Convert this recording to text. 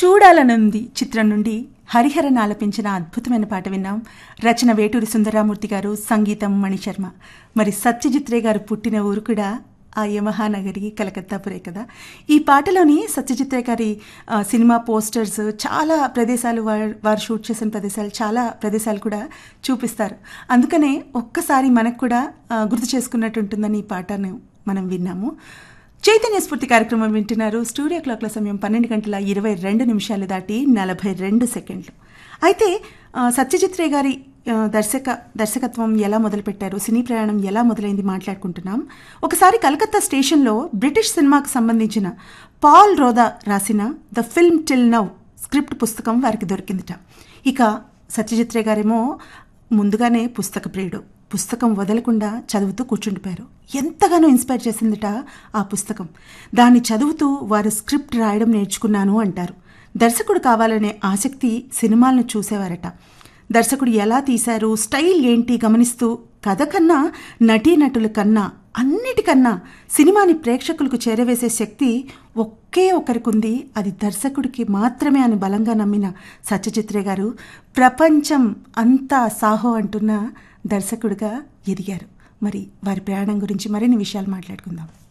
చూడాలనుంది చిత్రం నుండి హరిహరన్ ఆలపించిన అద్భుతమైన పాట విన్నాం రచన వేటూరి సుందరామూర్తి గారు సంగీతం మణిశర్మ మరి సత్యజిత్ రే గారు పుట్టిన ఊరు కూడా ఆ యమహానగరి కలకత్తాపురే కదా ఈ పాటలోని సత్యజిత్ రే గారి ఆ, సినిమా పోస్టర్స్ చాలా ప్రదేశాలు వారు వారు షూట్ చేసిన ప్రదేశాలు చాలా ప్రదేశాలు కూడా చూపిస్తారు అందుకనే ఒక్కసారి మనకు కూడా ఆ, గుర్తు చేసుకున్నట్టు ఉంటుందని ఈ పాటను మనం విన్నాము చైతన్య స్ఫూర్తి కార్యక్రమం వింటున్నారు స్టూడియో క్లాక్ల సమయం పన్నెండు గంటల ఇరవై రెండు నిమిషాలు దాటి నలభై రెండు సెకండ్లు అయితే ఆ, సత్యజిత్ రే గారి ఆ, దర్శక దర్శకత్వం ఎలా మొదలుపెట్టారు సినీ ప్రయాణం ఎలా మొదలైంది మాట్లాడుకుంటున్నాం ఒకసారి కలకత్తా స్టేషన్లో బ్రిటిష్ సినిమాకు సంబంధించిన పాల్ రోదా రాసిన the film till now script పుస్తకం వారికి దొరికిందిట ఇక సత్యజిత్ రే గారేమో ముందుగానే పుస్తక ప్రియుడు పుస్తకం వదలకుండా చదువుతూ కూర్చుండిపోయారు ఎంతగానో ఇన్స్పైర్ చేసిందిట ఆ పుస్తకం దాన్ని చదువుతూ వారు స్క్రిప్ట్ రాయడం నేర్చుకున్నాను అంటారు దర్శకుడు కావాలనే ఆసక్తి సినిమాలను చూసేవారట దర్శకుడు ఎలా తీశారు స్టైల్ ఏంటి గమనిస్తూ కథ కన్నా నటీనటుల కన్నా అన్నిటికన్నా సినిమాని ప్రేక్షకులకు చేరవేసే శక్తి ఒకే ఒకరికుంది అది దర్శకుడికి మాత్రమే అని బలంగా నమ్మిన సత్యజిత్రే గారు ప్రపంచం అంతా సాహో అంటున్న దర్శకుడిగా ఎదిగారు మరి వారి ప్రయాణం గురించి మరిన్ని విషయాలు మాట్లాడుకుందాం